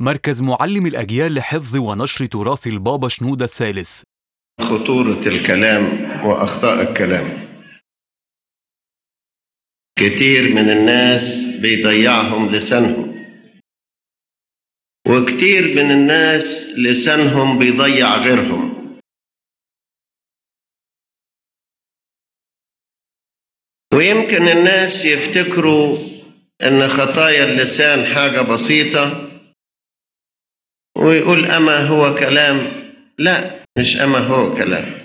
مركز معلم الأجيال لحفظ ونشر تراث البابا شنودة الثالث خطورة الكلام وأخطاء الكلام كتير من الناس بيضيعهم لسانهم وكتير من الناس لسانهم بيضيع غيرهم ويمكن الناس يفتكروا ان خطايا اللسان حاجة بسيطة ويقول اما هو كلام لا مش اما هو كلام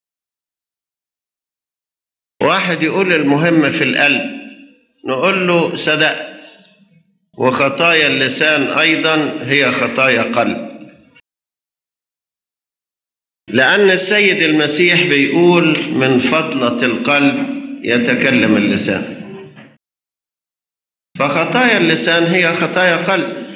واحد يقول المهم في القلب نقول له صدقت وخطايا اللسان ايضا هي خطايا قلب لان السيد المسيح بيقول من فضله القلب يتكلم اللسان فخطايا اللسان هي خطايا قلب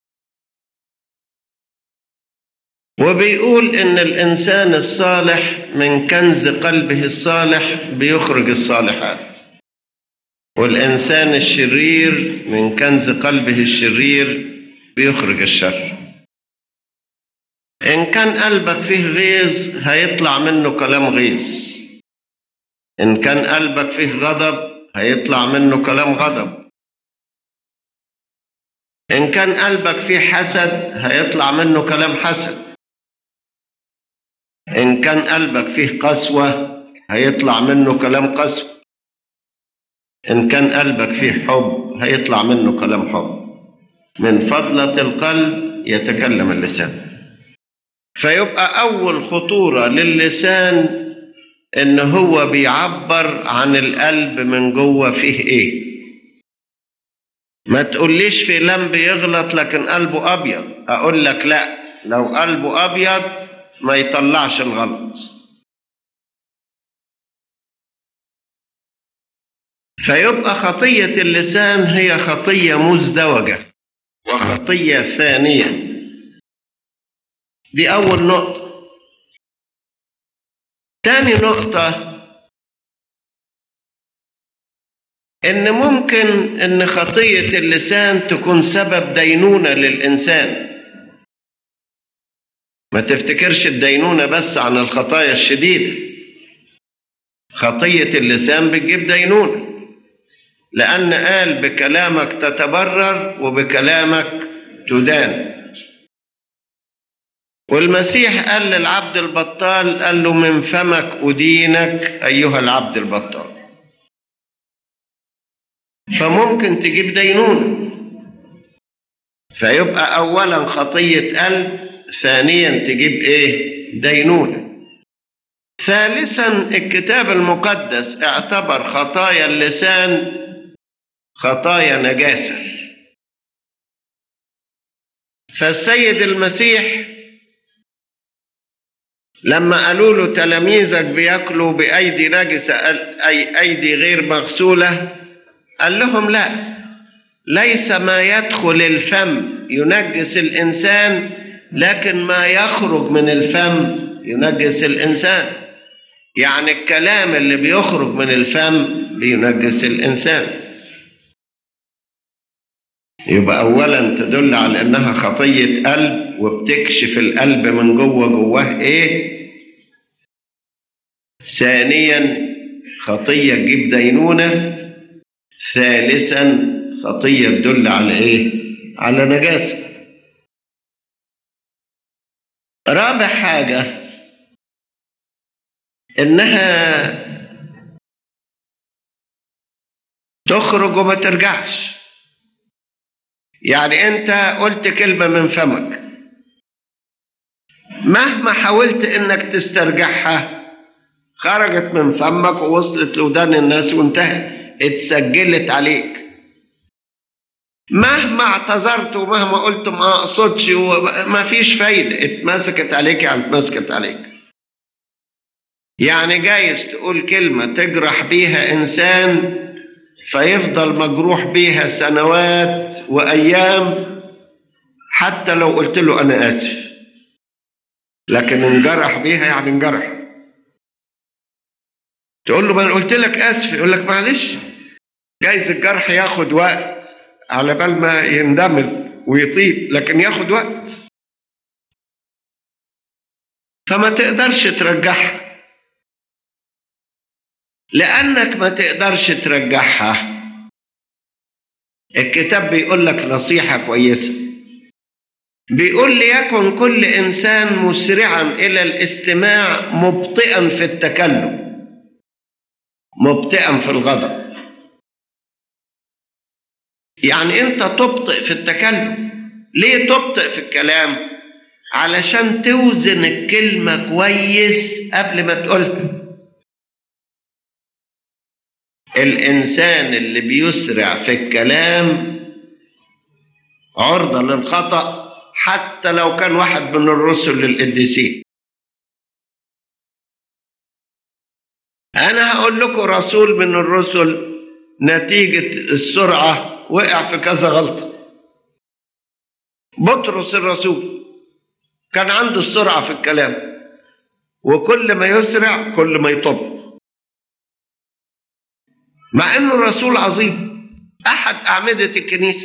وبيقول ان الانسان الصالح من كنز قلبه الصالح بيخرج الصالحات والانسان الشرير من كنز قلبه الشرير بيخرج الشر ان كان قلبك فيه غيظ هيطلع منه كلام غيظ ان كان قلبك فيه غضب هيطلع منه كلام غضب ان كان قلبك فيه حسد هيطلع منه كلام حسد إن كان قلبك فيه قسوة هيطلع منه كلام قسوة إن كان قلبك فيه حب هيطلع منه كلام حب من فضلة القلب يتكلم اللسان فيبقى أول خطورة للسان إن هو بيعبر عن القلب من جوه فيه إيه ما تقوليش في لم بيغلط لكن قلبه أبيض أقول لك لا لو قلبه أبيض ما يطلعش الغلط فيبقى خطية اللسان هي خطية مزدوجة وخطية ثانية دي أول نقطة تاني نقطة إن ممكن إن خطية اللسان تكون سبب دينونة للإنسان ما تفتكرش الدينونة بس عن الخطايا الشديدة خطية اللسان بتجيب دينونة لأن قال بكلامك تتبرر وبكلامك تدان والمسيح قال للعبد البطال قال له من فمك أدينك أيها العبد البطال فممكن تجيب دينونة فيبقى أولا خطية قلب ثانيا تجيب ايه دينونه ثالثا الكتاب المقدس اعتبر خطايا اللسان خطايا نجاسه فالسيد المسيح لما قالوا له تلاميذك بياكلوا بايدي نجسه اي ايدي غير مغسوله قال لهم لا ليس ما يدخل الفم ينجس الانسان لكن ما يخرج من الفم ينجس الإنسان يعني الكلام اللي بيخرج من الفم بينجس الإنسان يبقى أولا تدل على إنها خطية قلب وبتكشف القلب من جوه جواه إيه ثانيا خطية تجيب دينونة ثالثا خطية تدل على إيه على نجاسة رابع حاجة إنها تخرج وما ترجعش يعني أنت قلت كلمة من فمك مهما حاولت إنك تسترجعها خرجت من فمك ووصلت لودان الناس وانتهت اتسجلت عليك مهما اعتذرت ومهما قلت ما اقصدش ما فيش فايده اتمسكت عليك يعني اتمسكت عليك يعني جايز تقول كلمه تجرح بيها انسان فيفضل مجروح بيها سنوات وايام حتى لو قلت له انا اسف لكن انجرح بيها يعني انجرح تقول له ما انا قلت لك اسف يقول لك معلش جايز الجرح ياخد وقت على بال ما يندمل ويطيب لكن ياخد وقت فما تقدرش ترجعها لأنك ما تقدرش ترجعها الكتاب بيقول لك نصيحة كويسة بيقول ليكن كل إنسان مسرعا إلى الاستماع مبطئا في التكلم مبطئا في الغضب يعني أنت تبطئ في التكلم ليه تبطئ في الكلام علشان توزن الكلمة كويس قبل ما تقولها الإنسان اللي بيسرع في الكلام عرضة للخطأ حتى لو كان واحد من الرسل القديسين أنا هقول لكم رسول من الرسل نتيجة السرعة وقع في كذا غلطة بطرس الرسول كان عنده السرعة في الكلام وكل ما يسرع كل ما يطب مع انه رسول عظيم احد اعمده الكنيسه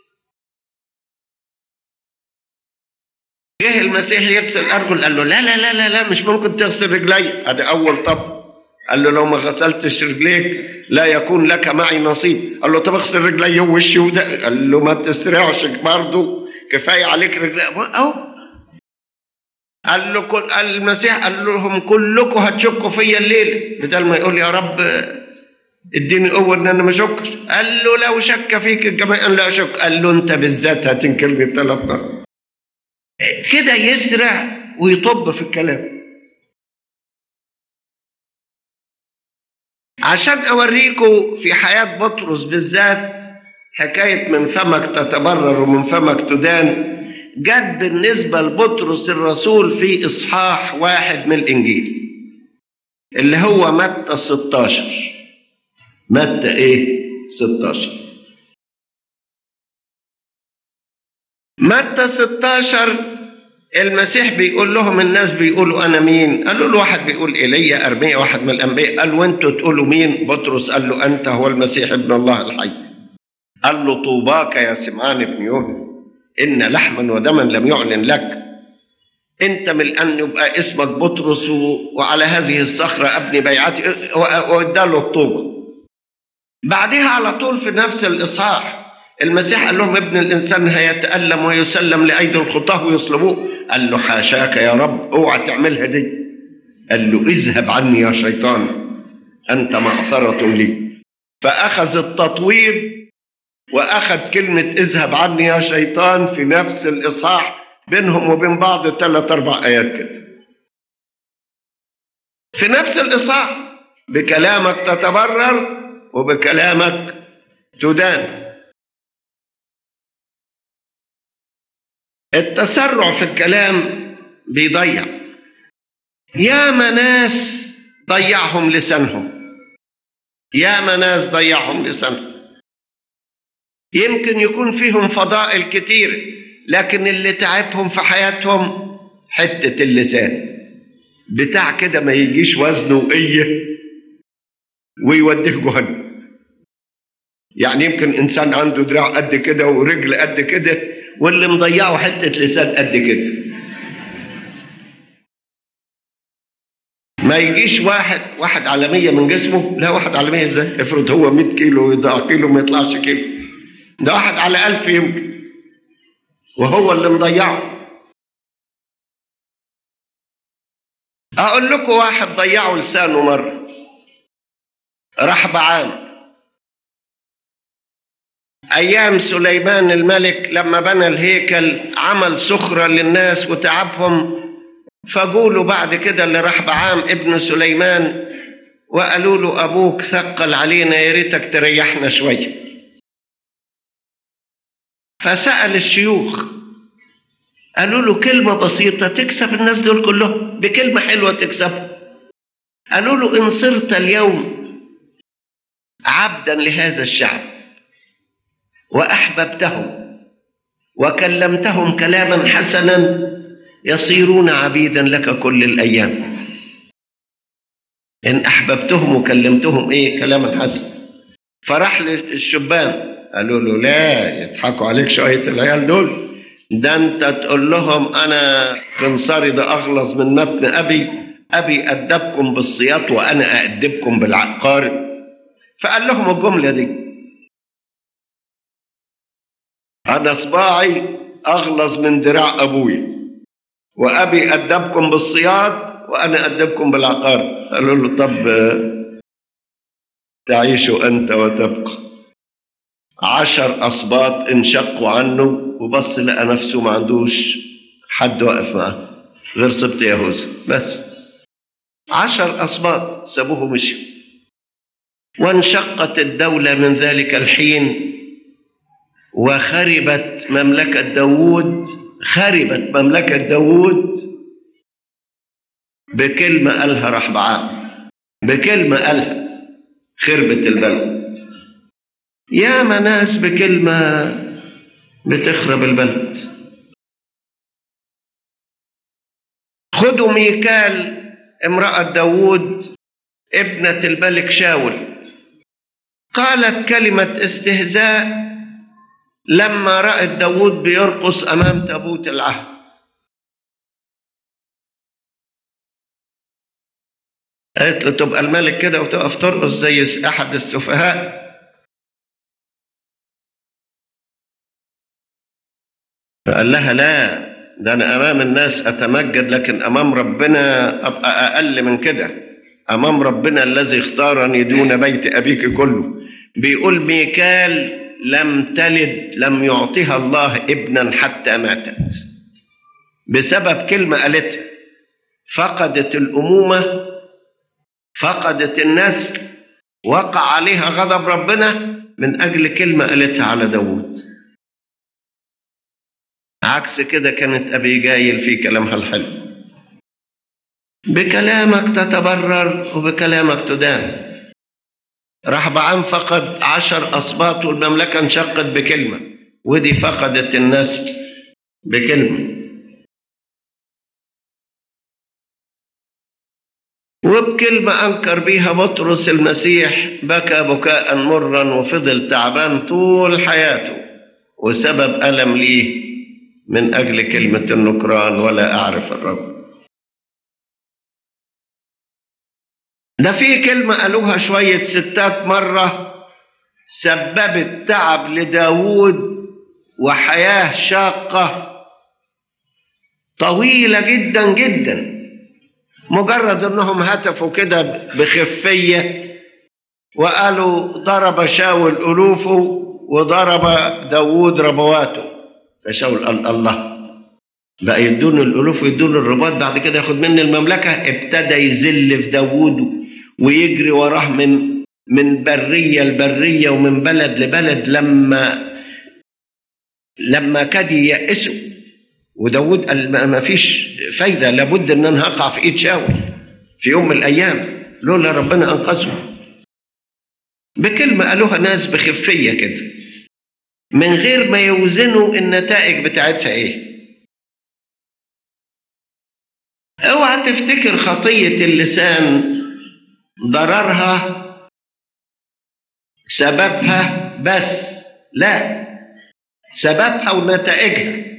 جه المسيح يغسل ارجل قال له لا لا لا لا لا مش ممكن تغسل رجلي ادي اول طب قال له لو ما غسلتش رجليك لا يكون لك معي نصيب قال له طب اغسل رجلي ووشي وده قال له ما تسرعش برضه كفايه عليك رجلي اهو قال له كل قال المسيح قال لهم كلكم هتشكوا فيا الليل بدل ما يقول يا رب اديني قوه ان انا ما اشكش قال له لو شك فيك الجميع قال لا اشك قال له انت بالذات هتنكرني ثلاث مرات كده يسرع ويطب في الكلام عشان اوريكم في حياه بطرس بالذات حكايه من فمك تتبرر ومن فمك تدان جت بالنسبه لبطرس الرسول في اصحاح واحد من الانجيل اللي هو متى 16 متى ايه 16 متى 16 المسيح بيقول لهم الناس بيقولوا انا مين قالوا له واحد بيقول ايليا ارميا واحد من الانبياء قال وانتوا تقولوا مين بطرس قال له انت هو المسيح ابن الله الحي قال له طوباك يا سمعان ابن يوهنا ان لحما ودما لم يعلن لك انت من ان يبقى اسمك بطرس وعلى هذه الصخره ابني بيعتي واداله الطوبه بعدها على طول في نفس الإصحاح المسيح قال لهم ابن الإنسان هيتألم ويسلم لأيدي الخطاه ويصلبوه قال له حاشاك يا رب اوعى تعملها دي قال له اذهب عني يا شيطان أنت معثرة لي فأخذ التطويب وأخذ كلمة اذهب عني يا شيطان في نفس الإصحاح بينهم وبين بعض ثلاث أربع آيات كده في نفس الإصحاح بكلامك تتبرر وبكلامك تدان التسرع في الكلام بيضيع ياما ناس ضيعهم لسانهم ياما ناس ضيعهم لسانهم يمكن يكون فيهم فضائل كتير لكن اللي تعبهم في حياتهم حتة اللسان بتاع كده ما يجيش وزنه ايه ويوديه جهنم يعني يمكن انسان عنده دراع قد كده ورجل قد كده واللي مضيعه حته لسان قد كده ما يجيش واحد واحد على 100 من جسمه لا واحد على 100 ازاي افرض هو 100 كيلو ويضيع كيلو ما يطلعش كيلو ده واحد على 1000 يمكن وهو اللي مضيعه اقول لكم واحد ضيعه لسانه مره راح بعام ايام سليمان الملك لما بنى الهيكل عمل سخره للناس وتعبهم فقولوا بعد كده اللي راح بعام ابن سليمان وقالوا له ابوك ثقل علينا يا ريتك تريحنا شويه فسال الشيوخ قالوا له كلمه بسيطه تكسب الناس دول كلهم بكلمه حلوه تكسبهم قالوا له ان صرت اليوم عبدا لهذا الشعب واحببتهم وكلمتهم كلاما حسنا يصيرون عبيدا لك كل الايام ان احببتهم وكلمتهم ايه كلاما حسنا فراح للشبان قالوا له لا يضحكوا عليك شوية العيال دول ده انت تقول لهم انا خنصري ده اغلظ من متن ابي ابي ادبكم بالصياط وانا اادبكم بالعقار فقال لهم الجمله دي انا صباعي اغلظ من دراع ابوي وابي ادبكم بالصياط وانا ادبكم بالعقار قالوا له طب تعيش انت وتبقى عشر اسباط انشقوا عنه وبص لقى نفسه ما عندوش حد واقف معاه غير سبط يهوذا بس عشر اسباط سابوه مشي وانشقت الدولة من ذلك الحين وخربت مملكة داوود خربت مملكة داوود بكلمة قالها رحبعام بكلمة قالها خربت البلد يا ناس بكلمة بتخرب البلد خدوا ميكال امرأة داوود ابنة الملك شاول قالت كلمة استهزاء لما رأت داوود بيرقص أمام تابوت العهد قالت له تبقى الملك كده وتقف ترقص زي أحد السفهاء فقال لها لا ده أنا أمام الناس أتمجد لكن أمام ربنا أبقى أقل من كده أمام ربنا الذي اختارني دون بيت أبيك كله بيقول ميكال لم تلد لم يعطيها الله ابنا حتى ماتت بسبب كلمة قالتها فقدت الأمومة فقدت النسل وقع عليها غضب ربنا من أجل كلمة قالتها على داود عكس كده كانت أبي جايل في كلامها الحلو بكلامك تتبرر وبكلامك تدان رحبعام فقد عشر أسباط والمملكة انشقت بكلمة ودي فقدت النسل بكلمة وبكلمة أنكر بيها بطرس المسيح بكى بكاء مرا وفضل تعبان طول حياته وسبب ألم ليه من أجل كلمة النكران ولا أعرف الرب ده في كلمة قالوها شوية ستات مرة سببت تعب لداود وحياة شاقة طويلة جدا جدا مجرد انهم هتفوا كده بخفية وقالوا ضرب شاول ألوفه وضرب داود ربواته فشاول قال الله بقى يدون الألوف ويدون الرباط بعد كده ياخد مني المملكة ابتدى يذل في داوود ويجري وراه من من برية لبرية ومن بلد لبلد لما لما كاد ييأسوا وداود قال ما فيش فايدة لابد ان انا هقع في ايد شاول في يوم من الايام لولا ربنا انقذه بكلمة قالوها ناس بخفية كده من غير ما يوزنوا النتائج بتاعتها ايه اوعى تفتكر خطية اللسان ضررها سببها بس لا سببها ونتائجها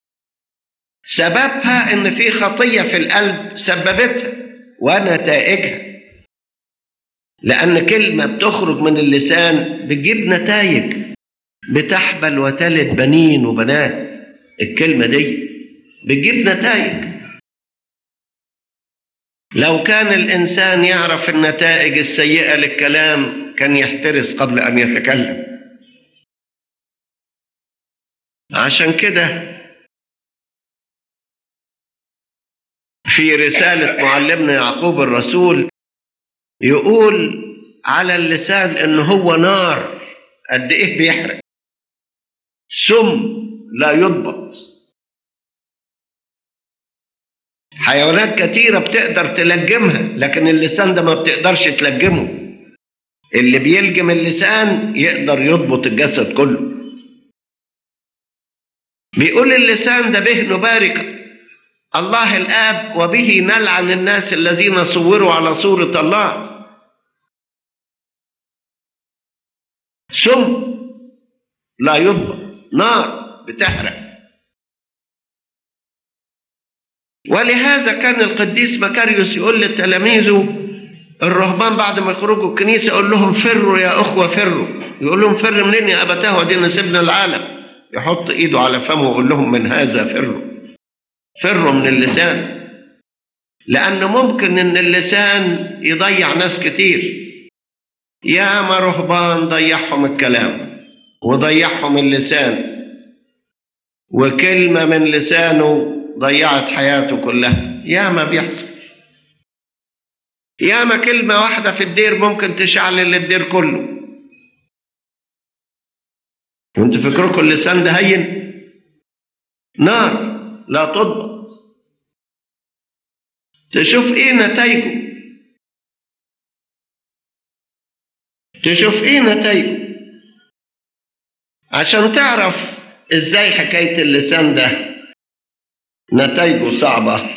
سببها ان في خطيه في القلب سببتها ونتائجها لان كلمه بتخرج من اللسان بتجيب نتائج بتحبل وتلد بنين وبنات الكلمه دي بتجيب نتائج لو كان الانسان يعرف النتائج السيئه للكلام كان يحترس قبل ان يتكلم عشان كده في رسالة معلمنا يعقوب الرسول يقول على اللسان ان هو نار قد ايه بيحرق سم لا يضبط حيوانات كتيرة بتقدر تلجمها لكن اللسان ده ما بتقدرش تلجمه اللي بيلجم اللسان يقدر يضبط الجسد كله بيقول اللسان ده به نبارك الله الآب وبه نلعن الناس الذين صوروا على صورة الله سم لا يضبط نار بتحرق ولهذا كان القديس مكاريوس يقول لتلاميذه الرهبان بعد ما يخرجوا الكنيسة يقول لهم فروا يا أخوة فروا يقول لهم فر منين يا أبتاه ودينا سيبنا العالم يحط إيده على فمه ويقول لهم من هذا فروا فروا من اللسان لأن ممكن إن اللسان يضيع ناس كتير ياما رهبان ضيعهم الكلام وضيعهم اللسان وكلمة من لسانه ضيعت حياته كلها ياما بيحصل ياما كلمة واحدة في الدير ممكن تشعل الدير كله وانت فكركم اللسان ده هين نار لا تضبط تشوف ايه نتائجه تشوف ايه نتائجه عشان تعرف ازاي حكاية اللسان ده نتائجه صعبة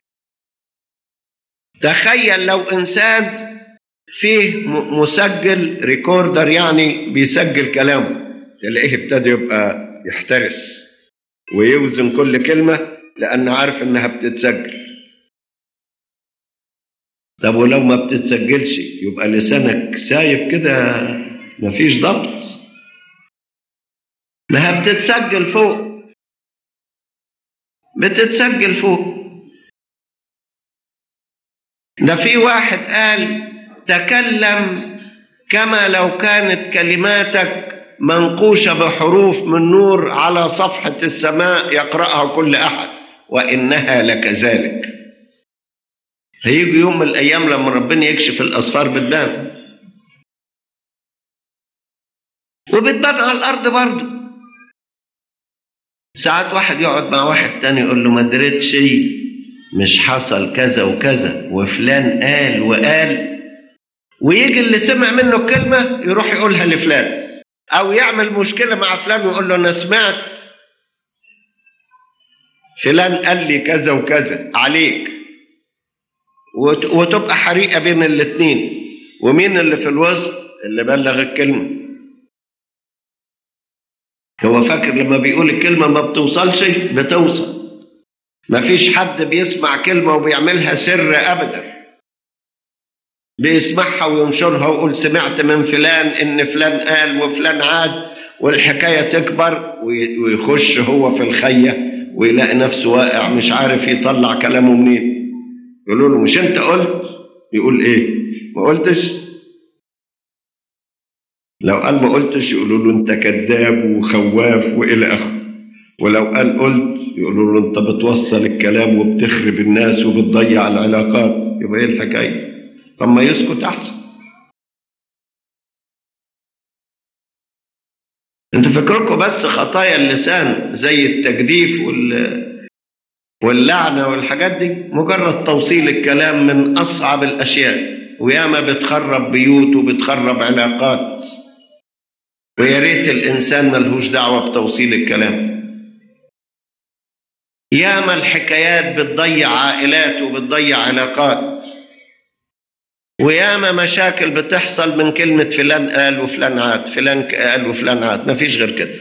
تخيل لو انسان فيه مسجل ريكوردر يعني بيسجل كلامه تلاقيه ابتدى يبقى يحترس ويوزن كل كلمة لأن عارف إنها بتتسجل طب ولو ما بتتسجلش يبقى لسانك سايب كده مفيش ضبط ما هي بتتسجل فوق بتتسجل فوق ده في واحد قال تكلم كما لو كانت كلماتك منقوشة بحروف من نور على صفحة السماء يقرأها كل أحد وإنها لكذلك هيجي يوم من الأيام لما ربنا يكشف الأسفار بتبان وبتبان على الأرض برضه ساعات واحد يقعد مع واحد تاني يقول له ما دريتش مش حصل كذا وكذا وفلان قال وقال ويجي اللي سمع منه الكلمة يروح يقولها لفلان أو يعمل مشكلة مع فلان ويقول له أنا سمعت فلان قال لي كذا وكذا عليك وتبقى حريقة بين الاتنين ومين اللي في الوسط اللي بلغ الكلمة هو فاكر لما بيقول الكلمة ما بتوصلش بتوصل ما فيش حد بيسمع كلمة وبيعملها سر أبدا بيسمعها وينشرها ويقول سمعت من فلان إن فلان قال وفلان عاد والحكاية تكبر ويخش هو في الخية ويلاقي نفسه واقع مش عارف يطلع كلامه منين يقولوا له مش انت قلت يقول ايه ما قلتش لو قال ما قلتش يقولوا له انت كذاب وخواف والى اخره ولو قال قلت يقولوا له انت بتوصل الكلام وبتخرب الناس وبتضيع العلاقات يبقى ايه الحكايه طب ما يسكت احسن انتوا فكركم بس خطايا اللسان زي التجديف وال واللعنة والحاجات دي مجرد توصيل الكلام من أصعب الأشياء وياما بتخرب بيوت وبتخرب علاقات ويا ريت الإنسان ملهوش دعوة بتوصيل الكلام ياما الحكايات بتضيع عائلات وبتضيع علاقات وياما مشاكل بتحصل من كلمة فلان قال وفلان عاد فلان قال وفلان عاد مفيش غير كده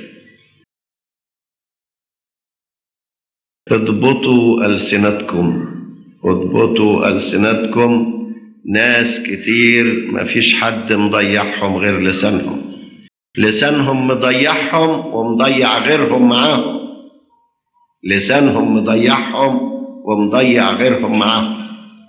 اضبطوا ألسنتكم اضبطوا ألسنتكم ناس كتير مفيش حد مضيعهم غير لسانهم لسانهم مضيعهم ومضيع غيرهم معاهم لسانهم مضيعهم ومضيع غيرهم معاهم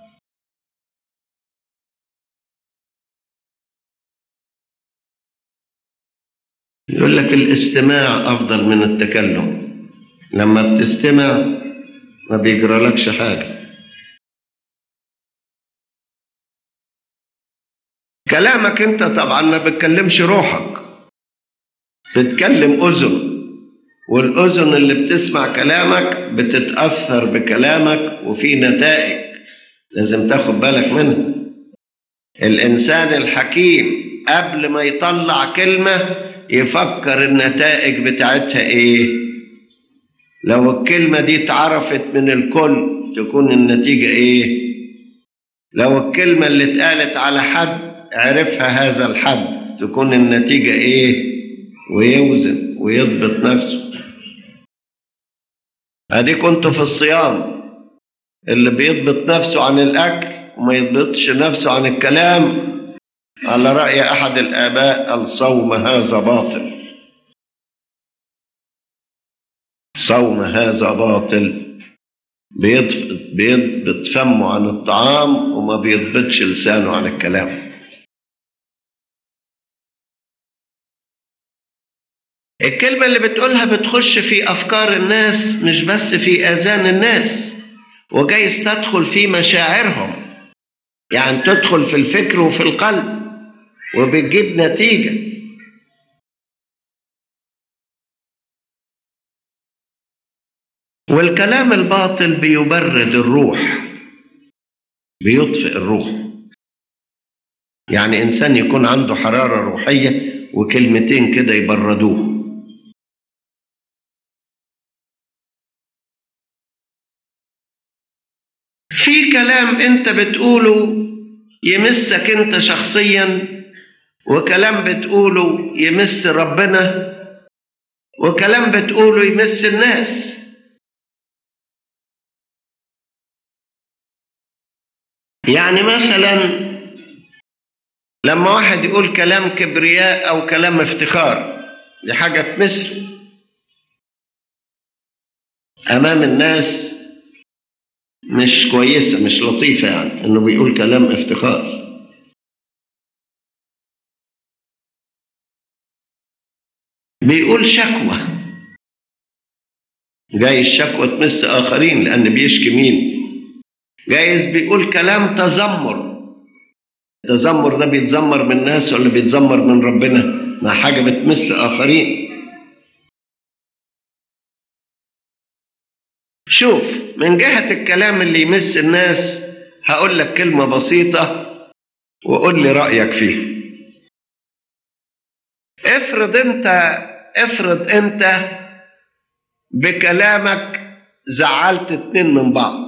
يقول لك الاستماع أفضل من التكلم لما بتستمع ما بيجرالكش حاجة كلامك انت طبعا ما بتكلمش روحك بتكلم أذن والأذن اللي بتسمع كلامك بتتأثر بكلامك وفي نتائج لازم تاخد بالك منها الإنسان الحكيم قبل ما يطلع كلمة يفكر النتائج بتاعتها إيه لو الكلمة دي اتعرفت من الكل تكون النتيجة إيه لو الكلمة اللي اتقالت على حد عرفها هذا الحد تكون النتيجة إيه ويوزن ويضبط نفسه ادي كنت في الصيام اللي بيضبط نفسه عن الاكل وما يضبطش نفسه عن الكلام على راي احد الاباء الصوم هذا باطل صوم هذا باطل بيضبط فمه عن الطعام وما بيضبطش لسانه عن الكلام الكلمة اللي بتقولها بتخش في أفكار الناس مش بس في آذان الناس وجايز تدخل في مشاعرهم يعني تدخل في الفكر وفي القلب وبتجيب نتيجة والكلام الباطل بيبرد الروح بيطفئ الروح يعني إنسان يكون عنده حرارة روحية وكلمتين كده يبردوه في كلام انت بتقوله يمسك انت شخصيا وكلام بتقوله يمس ربنا وكلام بتقوله يمس الناس يعني مثلا لما واحد يقول كلام كبرياء او كلام افتخار دي حاجه تمسه امام الناس مش كويسه مش لطيفه يعني انه بيقول كلام افتخار بيقول شكوى جاي الشكوى تمس اخرين لان بيشكي مين جايز بيقول كلام تذمر التذمر ده بيتذمر من الناس ولا بيتذمر من ربنا ما حاجه بتمس اخرين شوف من جهه الكلام اللي يمس الناس هقول لك كلمه بسيطه وقول لي رايك فيها افرض انت افرض انت بكلامك زعلت اتنين من بعض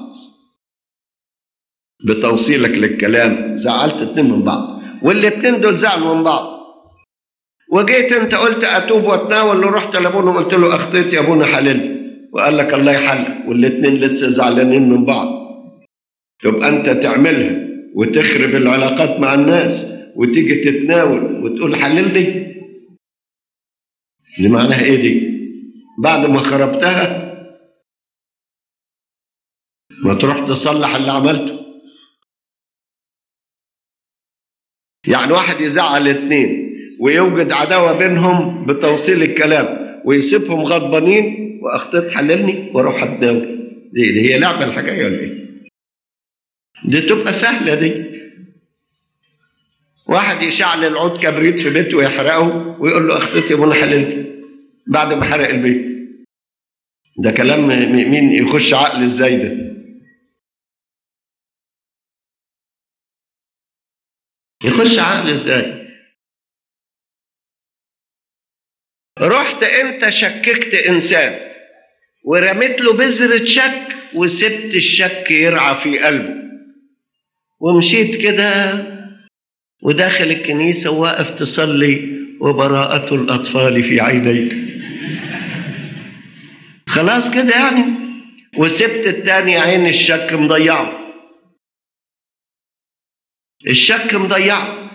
بتوصيلك للكلام زعلت اتنين من بعض والاتنين دول زعلوا من بعض وجيت انت قلت اتوب واتناول ورحت لابونا وقلت له اخطيت يا ابونا حلل وقال لك الله يحل والاتنين لسه زعلانين من بعض تبقى انت تعملها وتخرب العلاقات مع الناس وتيجي تتناول وتقول حللني دي معناها ايه دي بعد ما خربتها ما تروح تصلح اللي عملته يعني واحد يزعل اتنين ويوجد عداوة بينهم بتوصيل الكلام ويسيبهم غضبانين واخطيت حللني واروح اتناول دي, دي هي لعبة الحكاية ولا ايه؟ دي تبقى سهلة دي واحد يشعل عود كبريت في بيته ويحرقه ويقول له اخطيت يا ابونا حللني بعد ما حرق البيت ده كلام مين يخش عقل ازاي ده يخش عقل ازاي رحت انت شككت انسان ورميت له بذرة شك وسبت الشك يرعى في قلبه ومشيت كده وداخل الكنيسة وواقف تصلي وبراءة الأطفال في عينيك خلاص كده يعني وسبت التاني عين الشك مضيعه الشك مضيعه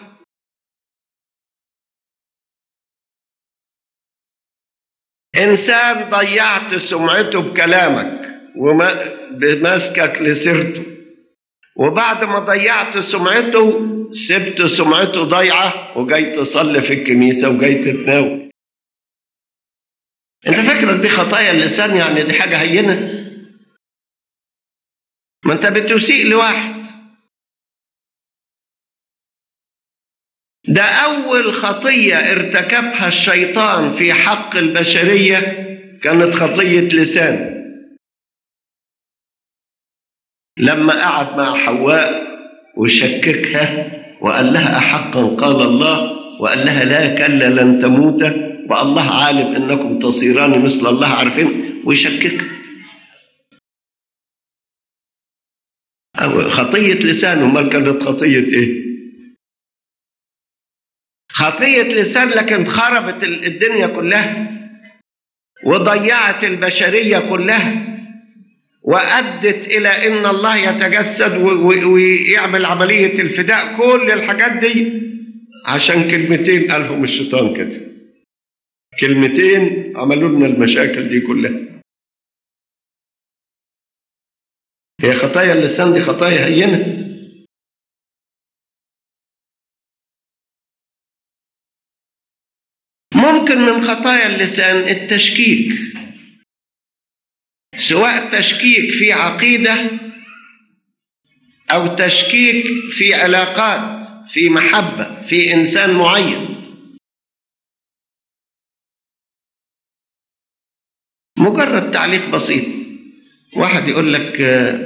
إنسان ضيعت سمعته بكلامك وبمسكك لسيرته وبعد ما ضيعت سمعته سبت سمعته ضايعة وجاي تصلي في الكنيسة وجاي تتناول انت فاكرك دي خطايا اللسان يعني دي حاجة هينة ما انت بتسيء لواحد ده أول خطية ارتكبها الشيطان في حق البشرية كانت خطية لسان لما قعد مع حواء وشككها وقال لها أحقا قال الله وقال لها لا كلا لن تموت والله عالم انكم تصيران مثل الله عارفين ويشكك أو خطية لسانه ما كانت خطية ايه خطية لسان لكن خربت الدنيا كلها وضيعت البشرية كلها وأدت إلى إن الله يتجسد ويعمل عملية الفداء كل الحاجات دي عشان كلمتين قالهم الشيطان كده كلمتين عملوا لنا المشاكل دي كلها هي خطايا اللسان دي خطايا هينه ممكن من خطايا اللسان التشكيك سواء تشكيك في عقيده او تشكيك في علاقات في محبه في انسان معين مجرد تعليق بسيط واحد يقول لك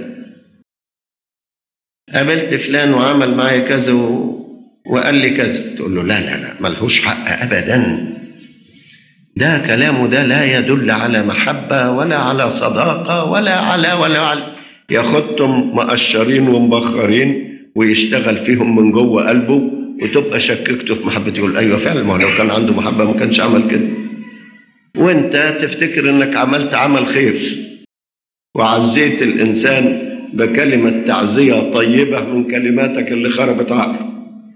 قابلت فلان وعمل معايا كذا وقال لي كذا تقول له لا لا لا ملهوش حق ابدا ده كلامه ده لا يدل على محبة ولا على صداقة ولا على ولا على ياخدهم مقشرين ومبخرين ويشتغل فيهم من جوه قلبه وتبقى شككته في محبته يقول ايوه فعلا ما لو كان عنده محبة ما كانش عمل كده وانت تفتكر انك عملت عمل خير وعزيت الانسان بكلمة تعزية طيبة من كلماتك اللي خربت عقله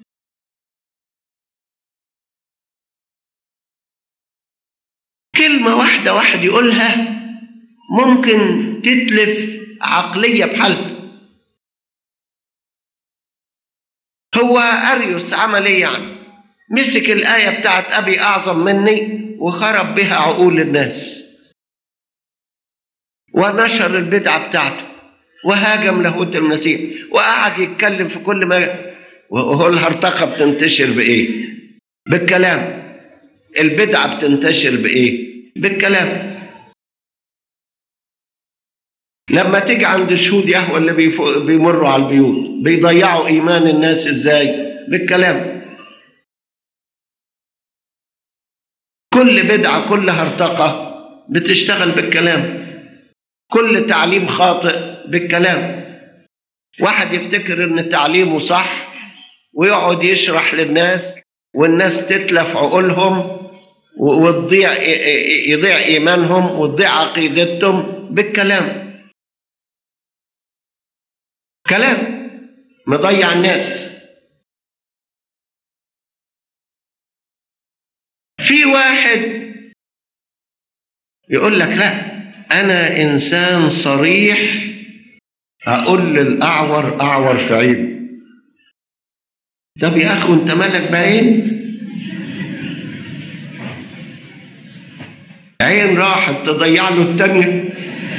كلمة واحدة واحد يقولها ممكن تتلف عقلية بحالها هو أريوس عمل إيه يعني؟ مسك الآية بتاعت أبي أعظم مني وخرب بها عقول الناس ونشر البدعة بتاعته وهاجم لاهوت المسيح وقعد يتكلم في كل ما وهو الهرطقة بتنتشر بإيه؟ بالكلام البدعة بتنتشر بإيه؟ بالكلام لما تيجي عند شهود يهوى اللي بيمروا على البيوت بيضيعوا إيمان الناس إزاي؟ بالكلام كل بدعة كل هرطقة بتشتغل بالكلام كل تعليم خاطئ بالكلام واحد يفتكر ان تعليمه صح ويقعد يشرح للناس والناس تتلف عقولهم وتضيع يضيع ايمانهم وتضيع عقيدتهم بالكلام كلام مضيع الناس في واحد يقول لك لا انا انسان صريح اقول للاعور اعور في عينه طب يا اخي انت مالك بعين عين راحت تضيع له التانية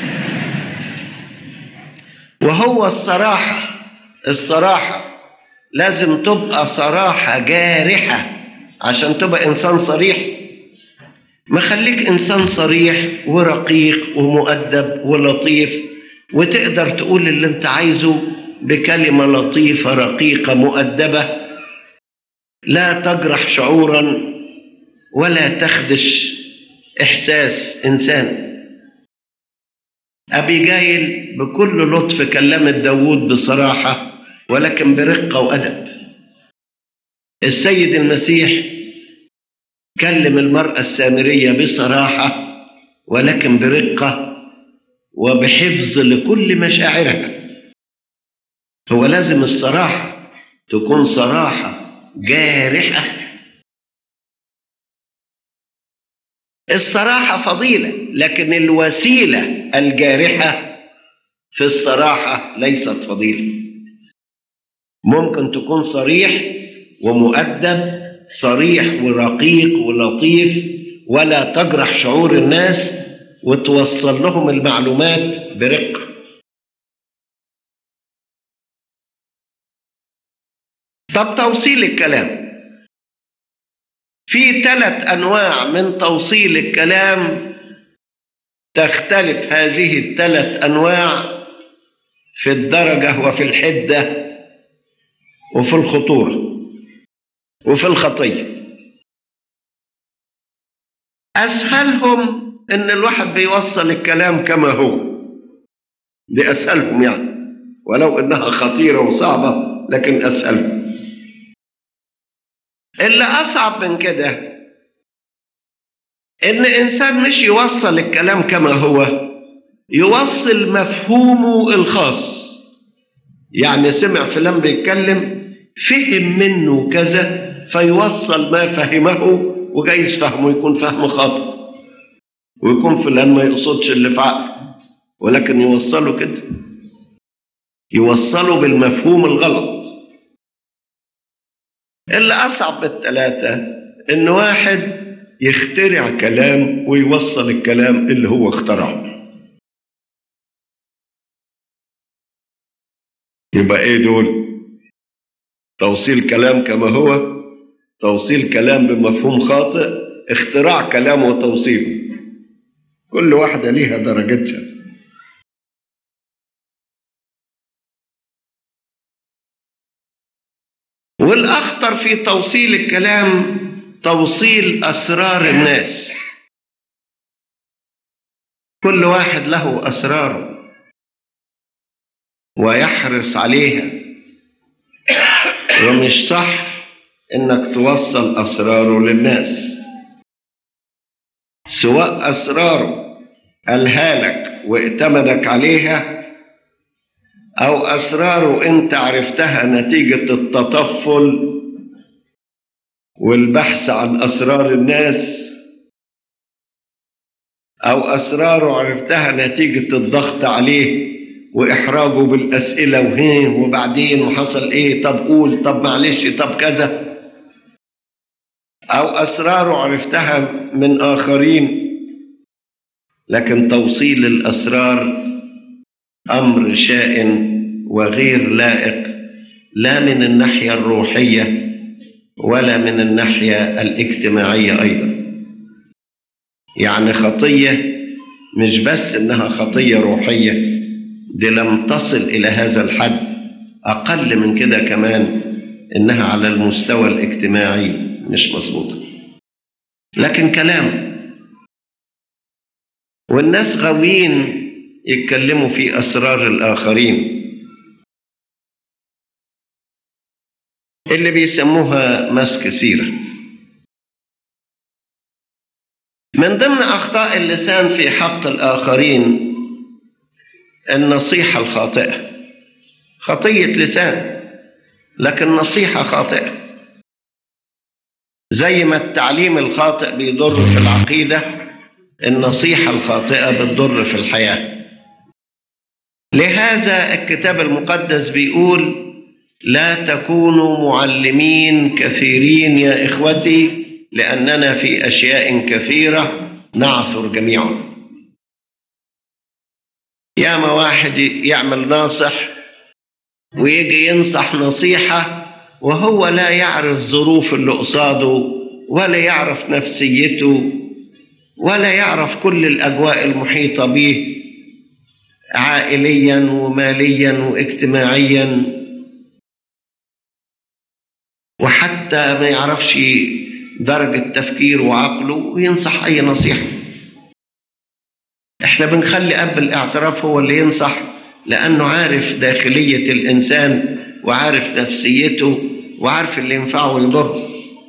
وهو الصراحة الصراحة لازم تبقى صراحة جارحة عشان تبقى إنسان صريح ما خليك إنسان صريح ورقيق ومؤدب ولطيف وتقدر تقول اللي أنت عايزه بكلمة لطيفة رقيقة مؤدبة لا تجرح شعورا ولا تخدش إحساس إنسان أبي جايل بكل لطف كلمت داود بصراحة ولكن برقة وأدب السيد المسيح كلم المرأة السامرية بصراحة ولكن برقة وبحفظ لكل مشاعرها هو لازم الصراحة تكون صراحة جارحة الصراحة فضيلة لكن الوسيلة الجارحة في الصراحة ليست فضيلة ممكن تكون صريح ومؤدب صريح ورقيق ولطيف ولا تجرح شعور الناس وتوصل لهم المعلومات برقة طب توصيل الكلام في ثلاث انواع من توصيل الكلام تختلف هذه الثلاث انواع في الدرجه وفي الحده وفي الخطوره وفي الخطيه اسهلهم ان الواحد بيوصل الكلام كما هو دي اسهلهم يعني ولو انها خطيره وصعبه لكن اسهلهم اللي أصعب من كده إن إنسان مش يوصل الكلام كما هو يوصل مفهومه الخاص يعني سمع فلان بيتكلم فهم منه كذا فيوصل ما فهمه وجايز فهمه يكون فهم خاطئ ويكون فلان ما يقصدش اللي في عقله ولكن يوصله كده يوصله بالمفهوم الغلط اللي أصعب بالثلاثة إن واحد يخترع كلام ويوصل الكلام اللي هو اخترعه يبقى ايه دول توصيل كلام كما هو توصيل كلام بمفهوم خاطئ اختراع كلام وتوصيله كل واحدة ليها درجتها والأخطر في توصيل الكلام توصيل أسرار الناس كل واحد له أسراره ويحرص عليها ومش صح انك توصل اسراره للناس سواء اسراره قالها لك وائتمنك عليها او اسراره انت عرفتها نتيجه التطفل والبحث عن اسرار الناس او اسراره عرفتها نتيجه الضغط عليه واحراجه بالاسئله وهين وبعدين وحصل ايه طب قول طب معلش طب كذا او اسراره عرفتها من اخرين لكن توصيل الاسرار امر شائن وغير لائق لا من الناحيه الروحيه ولا من الناحيه الاجتماعيه ايضا يعني خطيه مش بس انها خطيه روحيه دي لم تصل إلى هذا الحد أقل من كده كمان إنها على المستوى الاجتماعي مش مظبوطة لكن كلام والناس غاويين يتكلموا في أسرار الآخرين اللي بيسموها مسك سيرة من ضمن أخطاء اللسان في حق الآخرين النصيحة الخاطئة خطية لسان لكن نصيحة خاطئة زي ما التعليم الخاطئ بيضر في العقيدة النصيحة الخاطئة بتضر في الحياة لهذا الكتاب المقدس بيقول لا تكونوا معلمين كثيرين يا إخوتي لأننا في أشياء كثيرة نعثر جميعا ياما واحد يعمل ناصح ويجي ينصح نصيحة وهو لا يعرف ظروف اللي قصاده ولا يعرف نفسيته ولا يعرف كل الأجواء المحيطة به عائليا وماليا واجتماعيا وحتى ما يعرفش درجة تفكير وعقله وينصح أي نصيحة احنا بنخلي اب الاعتراف هو اللي ينصح لانه عارف داخليه الانسان وعارف نفسيته وعارف اللي ينفعه ويضره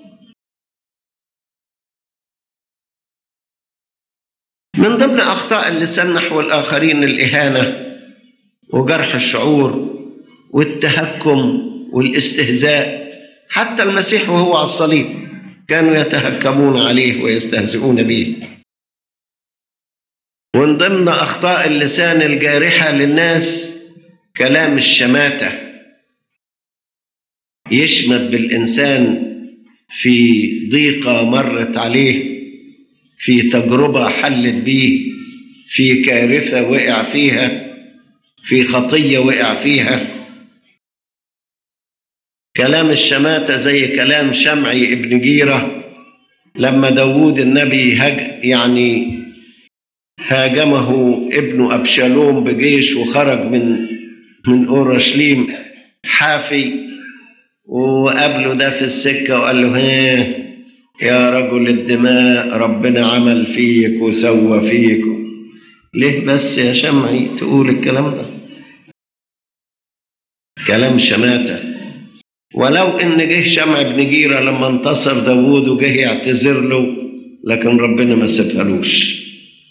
من ضمن اخطاء اللسان نحو الاخرين الاهانه وجرح الشعور والتهكم والاستهزاء حتى المسيح وهو على الصليب كانوا يتهكمون عليه ويستهزئون به ومن ضمن أخطاء اللسان الجارحة للناس كلام الشماتة يشمت بالإنسان في ضيقة مرت عليه في تجربة حلت بيه في كارثة وقع فيها في خطية وقع فيها كلام الشماتة زي كلام شمعي ابن جيرة لما داوود النبي هج يعني هاجمه ابن أبشالوم بجيش وخرج من من أورشليم حافي وقابله ده في السكة وقال له ها يا رجل الدماء ربنا عمل فيك وسوى فيك ليه بس يا شمعي تقول الكلام ده كلام شماتة ولو ان جه شمع بن جيره لما انتصر داوود وجه يعتذر له لكن ربنا ما سابهالوش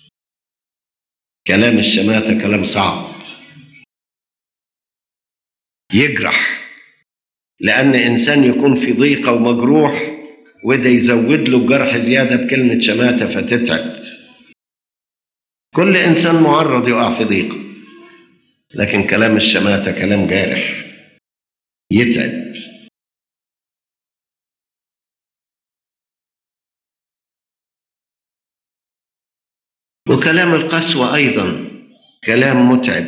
كلام الشماتة كلام صعب يجرح لأن إنسان يكون في ضيقة ومجروح وده يزود له الجرح زيادة بكلمة شماتة فتتعب كل إنسان معرض يقع في ضيقة لكن كلام الشماتة كلام جارح يتعب وكلام القسوة أيضا كلام متعب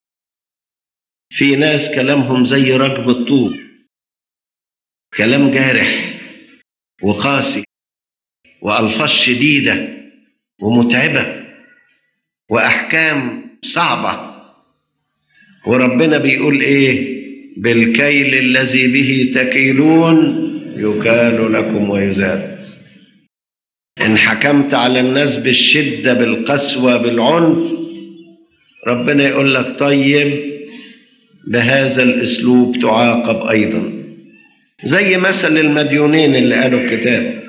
في ناس كلامهم زي رجب الطوب كلام جارح وقاسي وألفاظ شديدة ومتعبة وأحكام صعبة وربنا بيقول إيه بالكيل الذي به تكيلون يكال لكم ويزاد إن حكمت على الناس بالشدة بالقسوة بالعنف ربنا يقول لك طيب بهذا الأسلوب تعاقب أيضا زي مثل المديونين اللي قالوا الكتاب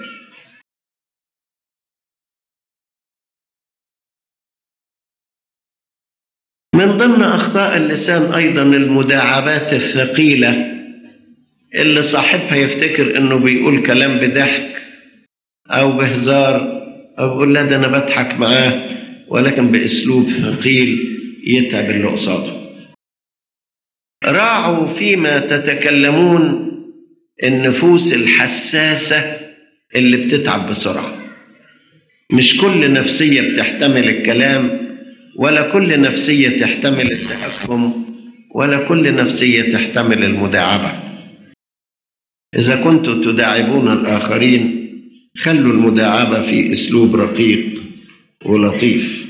من ضمن أخطاء اللسان أيضا المداعبات الثقيلة اللي صاحبها يفتكر إنه بيقول كلام بضحك أو بهزار أو بيقول لا ده أنا بضحك معاه ولكن بأسلوب ثقيل يتعب اللي قصاده راعوا فيما تتكلمون النفوس الحساسة اللي بتتعب بسرعة مش كل نفسية بتحتمل الكلام ولا كل نفسية تحتمل التحكم ولا كل نفسية تحتمل المداعبة إذا كنتم تداعبون الآخرين خلوا المداعبة في أسلوب رقيق ولطيف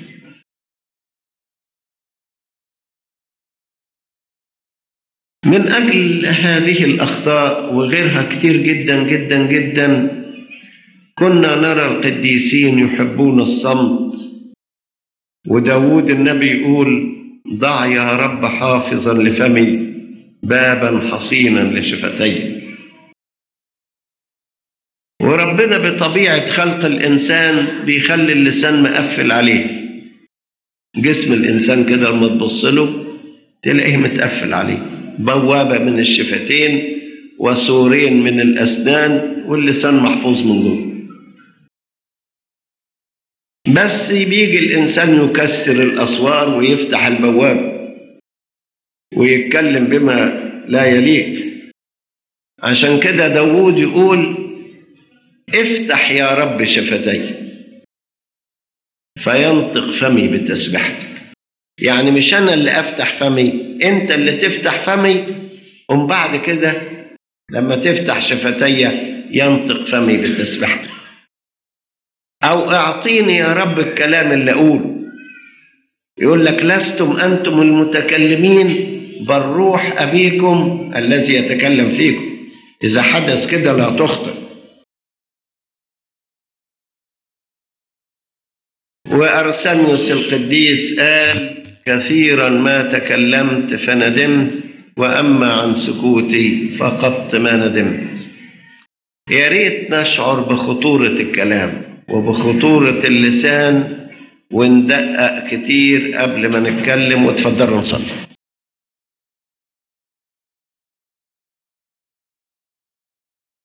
من أجل هذه الأخطاء وغيرها كتير جدا جدا جدا كنا نرى القديسين يحبون الصمت وداود النبي يقول ضع يا رب حافظا لفمي بابا حصينا لشفتي وربنا بطبيعة خلق الإنسان بيخلي اللسان مقفل عليه جسم الإنسان كده لما تبص له تلاقيه متقفل عليه بوابة من الشفتين وسورين من الأسنان واللسان محفوظ من جوه بس بيجي الإنسان يكسر الأسوار ويفتح البوابة ويتكلم بما لا يليق عشان كده داوود يقول افتح يا رب شفتي فينطق فمي بتسبيحتك يعني مش انا اللي افتح فمي انت اللي تفتح فمي ومن بعد كده لما تفتح شفتي ينطق فمي بتسبيحتك او اعطيني يا رب الكلام اللي اقوله يقول لك لستم انتم المتكلمين بل روح ابيكم الذي يتكلم فيكم اذا حدث كده لا تخطئ وأرسنيوس القديس قال كثيرا ما تكلمت فندمت وأما عن سكوتي فقدت ما ندمت يا ريت نشعر بخطورة الكلام وبخطورة اللسان وندقق كتير قبل ما نتكلم وتفضلوا نصلي